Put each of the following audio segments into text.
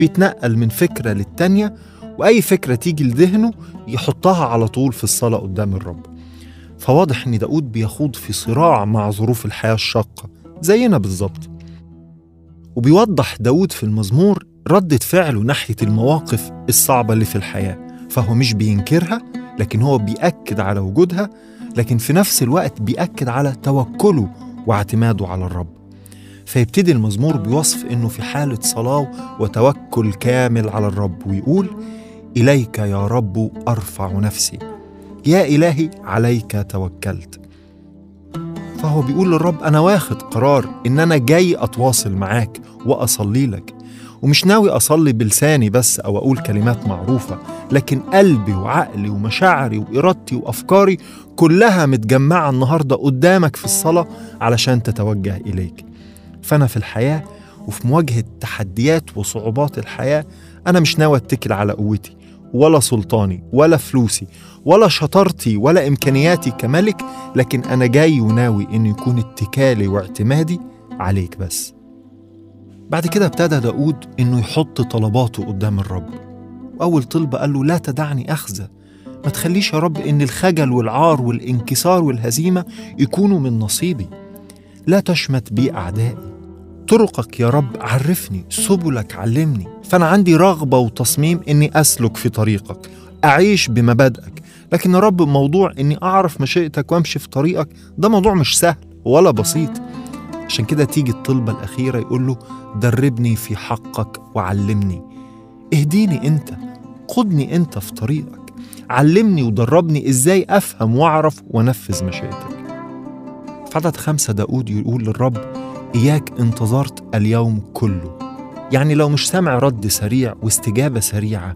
بيتنقل من فكرة للتانية وأي فكرة تيجي لذهنه يحطها على طول في الصلاة قدام الرب فواضح إن داود بيخوض في صراع مع ظروف الحياة الشاقة زينا بالظبط وبيوضح داود في المزمور ردة فعله ناحية المواقف الصعبة اللي في الحياة فهو مش بينكرها لكن هو بيأكد على وجودها لكن في نفس الوقت بيأكد على توكله واعتماده على الرب فيبتدي المزمور بوصف انه في حالة صلاة وتوكل كامل على الرب ويقول إليك يا رب أرفع نفسي يا إلهي عليك توكلت فهو بيقول للرب أنا واخد قرار إن أنا جاي أتواصل معاك وأصلي لك ومش ناوي أصلي بلساني بس أو أقول كلمات معروفة لكن قلبي وعقلي ومشاعري وإرادتي وأفكاري كلها متجمعة النهاردة قدامك في الصلاة علشان تتوجه إليك فأنا في الحياة وفي مواجهة تحديات وصعوبات الحياة أنا مش ناوي أتكل على قوتي ولا سلطاني ولا فلوسي ولا شطارتي ولا إمكانياتي كملك لكن أنا جاي وناوي إن يكون اتكالي واعتمادي عليك بس بعد كده ابتدى داود إنه يحط طلباته قدام الرب وأول طلبة قال له لا تدعني أخزى ما تخليش يا رب إن الخجل والعار والانكسار والهزيمة يكونوا من نصيبي لا تشمت بي أعدائي طرقك يا رب عرفني سبلك علمني فأنا عندي رغبة وتصميم إني أسلك في طريقك أعيش بمبادئك لكن يا رب موضوع إني أعرف مشيئتك وأمشي في طريقك ده موضوع مش سهل ولا بسيط عشان كده تيجي الطلبة الأخيرة يقول له دربني في حقك وعلمني اهديني أنت قدني أنت في طريقك علمني ودربني إزاي أفهم وأعرف وأنفذ مشيئتك في عدد خمسة داود يقول للرب إياك انتظرت اليوم كله يعني لو مش سامع رد سريع واستجابة سريعة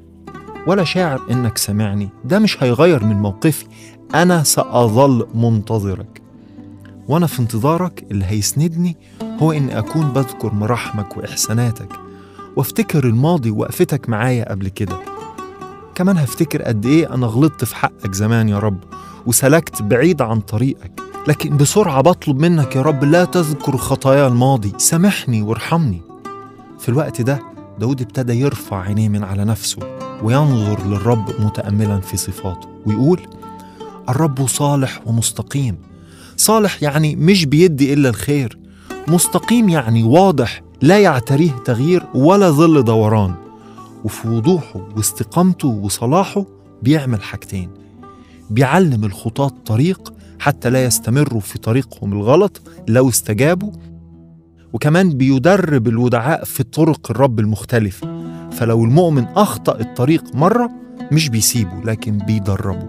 ولا شاعر إنك سامعني ده مش هيغير من موقفي أنا سأظل منتظرك وأنا في انتظارك اللي هيسندني هو إن أكون بذكر مراحمك وإحساناتك وافتكر الماضي وقفتك معايا قبل كده كمان هفتكر قد إيه أنا غلطت في حقك زمان يا رب وسلكت بعيد عن طريقك لكن بسرعة بطلب منك يا رب لا تذكر خطايا الماضي سامحني وارحمني في الوقت ده داود ابتدى يرفع عينيه من على نفسه وينظر للرب متأملا في صفاته ويقول الرب صالح ومستقيم صالح يعني مش بيدي إلا الخير مستقيم يعني واضح لا يعتريه تغيير ولا ظل دوران وفي وضوحه واستقامته وصلاحه بيعمل حاجتين بيعلم الخطاة طريق حتى لا يستمروا في طريقهم الغلط لو استجابوا وكمان بيدرب الودعاء في طرق الرب المختلفة فلو المؤمن أخطأ الطريق مرة مش بيسيبه لكن بيدربه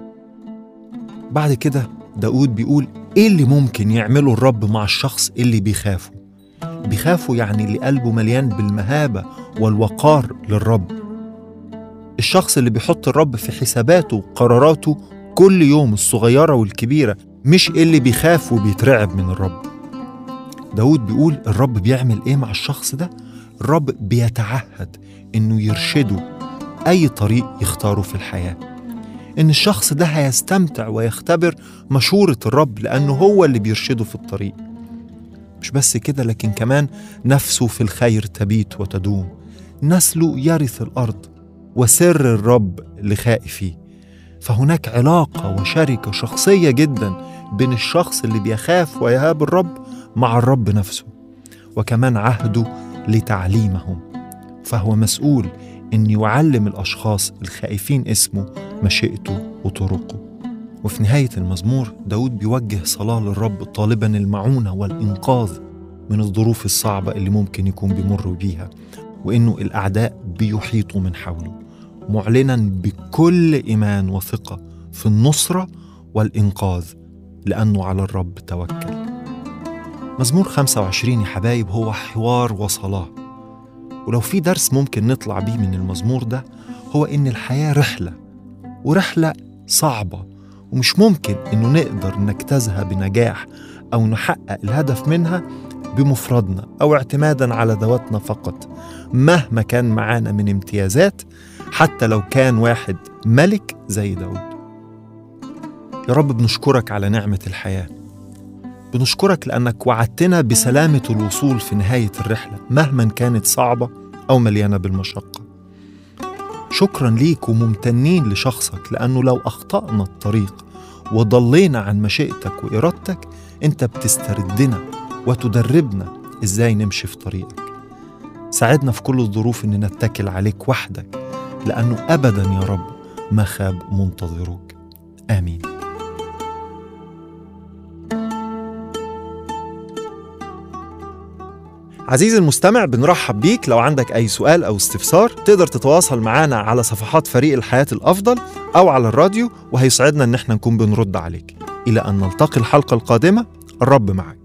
بعد كده داود بيقول إيه اللي ممكن يعمله الرب مع الشخص اللي بيخافه بيخافوا يعني اللي قلبه مليان بالمهابة والوقار للرب الشخص اللي بيحط الرب في حساباته وقراراته كل يوم الصغيرة والكبيرة مش اللي بيخاف وبيترعب من الرب داود بيقول الرب بيعمل ايه مع الشخص ده الرب بيتعهد انه يرشده اي طريق يختاره في الحياه ان الشخص ده هيستمتع ويختبر مشوره الرب لانه هو اللي بيرشده في الطريق مش بس كده لكن كمان نفسه في الخير تبيت وتدوم نسله يرث الارض وسر الرب لخائفيه فهناك علاقه وشركه شخصيه جدا بين الشخص اللي بيخاف ويهاب الرب مع الرب نفسه وكمان عهده لتعليمهم فهو مسؤول ان يعلم الاشخاص الخائفين اسمه مشيئته وطرقه وفي نهايه المزمور داود بيوجه صلاه للرب طالبا المعونه والانقاذ من الظروف الصعبه اللي ممكن يكون بيمر بيها وانه الاعداء بيحيطوا من حوله معلنا بكل ايمان وثقه في النصره والانقاذ لانه على الرب توكل مزمور 25 يا حبايب هو حوار وصلاه ولو في درس ممكن نطلع بيه من المزمور ده هو إن الحياة رحلة ورحلة صعبة ومش ممكن إنه نقدر نجتازها بنجاح أو نحقق الهدف منها بمفردنا أو اعتمادا على ذواتنا فقط مهما كان معانا من امتيازات حتى لو كان واحد ملك زي داود يا رب بنشكرك على نعمة الحياة بنشكرك لأنك وعدتنا بسلامة الوصول في نهاية الرحلة مهما كانت صعبة أو مليانة بالمشقة شكرا ليك وممتنين لشخصك لأنه لو أخطأنا الطريق وضلينا عن مشيئتك وإرادتك أنت بتستردنا وتدربنا إزاي نمشي في طريقك ساعدنا في كل الظروف إن نتكل عليك وحدك لأنه أبدا يا رب ما خاب منتظروك آمين عزيزي المستمع بنرحب بيك لو عندك أي سؤال أو استفسار تقدر تتواصل معنا على صفحات فريق الحياة الأفضل أو على الراديو وهيسعدنا إن احنا نكون بنرد عليك إلى أن نلتقي الحلقة القادمة الرب معك